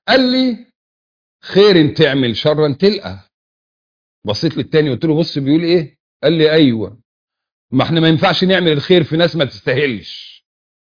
قال لي خير تعمل شرا تلقى بصيت للتاني قلت له بص بيقول ايه قال لي ايوه ما احنا ما ينفعش نعمل الخير في ناس ما تستاهلش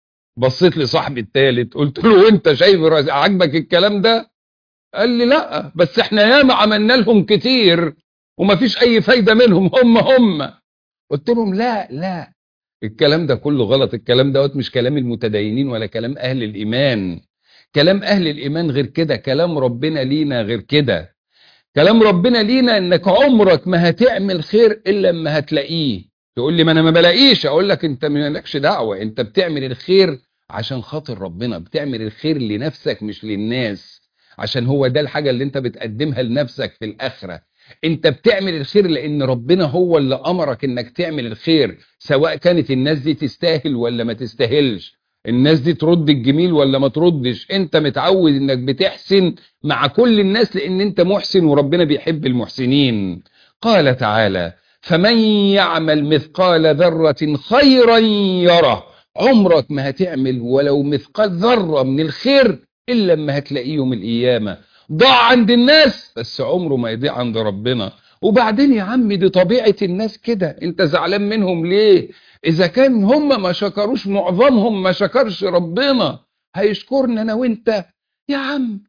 بصيت لصاحبي التالت قلت له وانت شايف راس- عاجبك الكلام ده قال لي لا بس احنا ياما عملنا لهم كتير وما فيش اي فايدة منهم هم هم قلت لهم لا لا الكلام ده كله غلط الكلام دوت مش كلام المتدينين ولا كلام اهل الايمان كلام اهل الايمان غير كده كلام ربنا لينا غير كده كلام ربنا لينا انك عمرك ما هتعمل خير الا لما هتلاقيه تقول لي ما انا ما بلاقيش اقول لك انت مالكش دعوه انت بتعمل الخير عشان خاطر ربنا بتعمل الخير لنفسك مش للناس عشان هو ده الحاجه اللي انت بتقدمها لنفسك في الاخره انت بتعمل الخير لان ربنا هو اللي امرك انك تعمل الخير سواء كانت الناس دي تستاهل ولا ما تستاهلش الناس دي ترد الجميل ولا ما تردش انت متعود انك بتحسن مع كل الناس لان انت محسن وربنا بيحب المحسنين قال تعالى فمن يعمل مثقال ذرة خيرا يره عمرك ما هتعمل ولو مثقال ذرة من الخير إلا لما هتلاقيه يوم القيامة ضاع عند الناس بس عمره ما يضيع عند ربنا وبعدين يا عم دي طبيعة الناس كده انت زعلان منهم ليه اذا كان هم ما شكروش معظمهم ما شكرش ربنا هيشكرنا انا وانت يا عم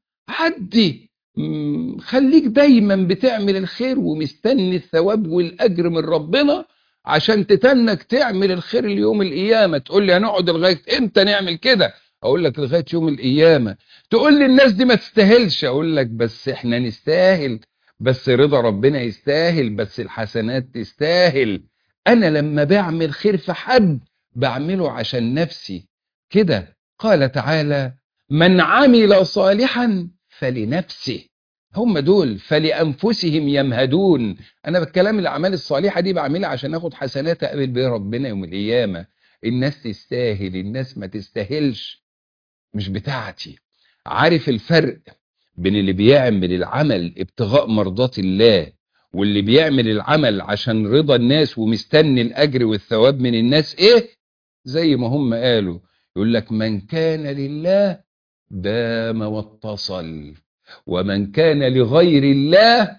عدي مم، خليك دايما بتعمل الخير ومستني الثواب والاجر من ربنا عشان تتنك تعمل الخير اليوم القيامه تقول لي هنقعد لغايه امتى نعمل كده اقول لك لغايه يوم القيامه تقول لي الناس دي ما تستاهلش اقول لك بس احنا نستاهل بس رضا ربنا يستاهل بس الحسنات تستاهل انا لما بعمل خير في حد بعمله عشان نفسي كده قال تعالى من عمل صالحا فلنفسه هم دول فلأنفسهم يمهدون أنا بتكلم الأعمال الصالحة دي بعملها عشان أخد حسنات أقابل بيها ربنا يوم القيامة الناس تستاهل الناس ما تستاهلش مش بتاعتي عارف الفرق بين اللي بيعمل العمل ابتغاء مرضات الله واللي بيعمل العمل عشان رضا الناس ومستني الأجر والثواب من الناس إيه زي ما هم قالوا يقول لك من كان لله دام واتصل ومن كان لغير الله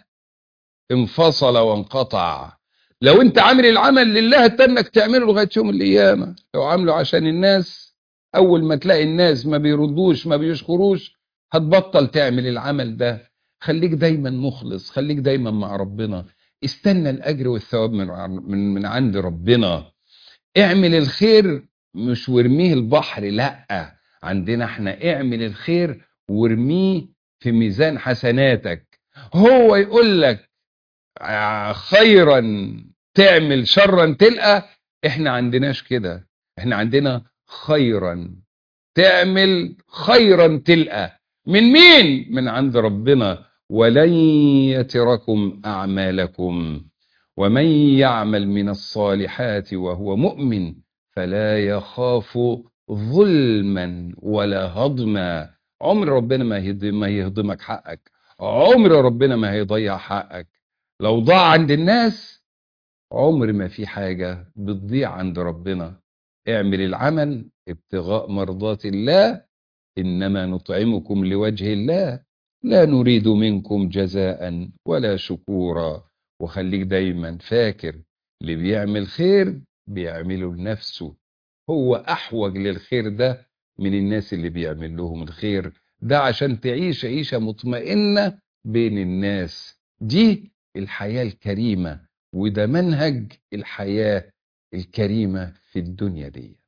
انفصل وانقطع لو انت عامل العمل لله تنك تعمله لغايه يوم القيامه لو عامله عشان الناس اول ما تلاقي الناس ما بيردوش ما بيشكروش هتبطل تعمل العمل ده خليك دايما مخلص خليك دايما مع ربنا استنى الاجر والثواب من من, من عند ربنا اعمل الخير مش وارميه البحر لا عندنا احنا اعمل الخير وارميه في ميزان حسناتك هو يقول لك آه، خيرا تعمل شرا تلقى احنا عندناش كده احنا عندنا خيرا تعمل خيرا تلقى من مين من عند ربنا ولن يتركم اعمالكم ومن يعمل من الصالحات وهو مؤمن فلا يخاف ظلما ولا هضما عمر ربنا ما يهضم ما يهضمك حقك عمر ربنا ما هيضيع حقك لو ضاع عند الناس عمر ما في حاجة بتضيع عند ربنا اعمل العمل ابتغاء مرضات الله إنما نطعمكم لوجه الله لا نريد منكم جزاء ولا شكورا وخليك دايما فاكر اللي بيعمل خير بيعمله لنفسه هو أحوج للخير ده من الناس اللي بيعمل لهم الخير ده عشان تعيش عيشة مطمئنة بين الناس دي الحياة الكريمة وده منهج الحياة الكريمة في الدنيا دي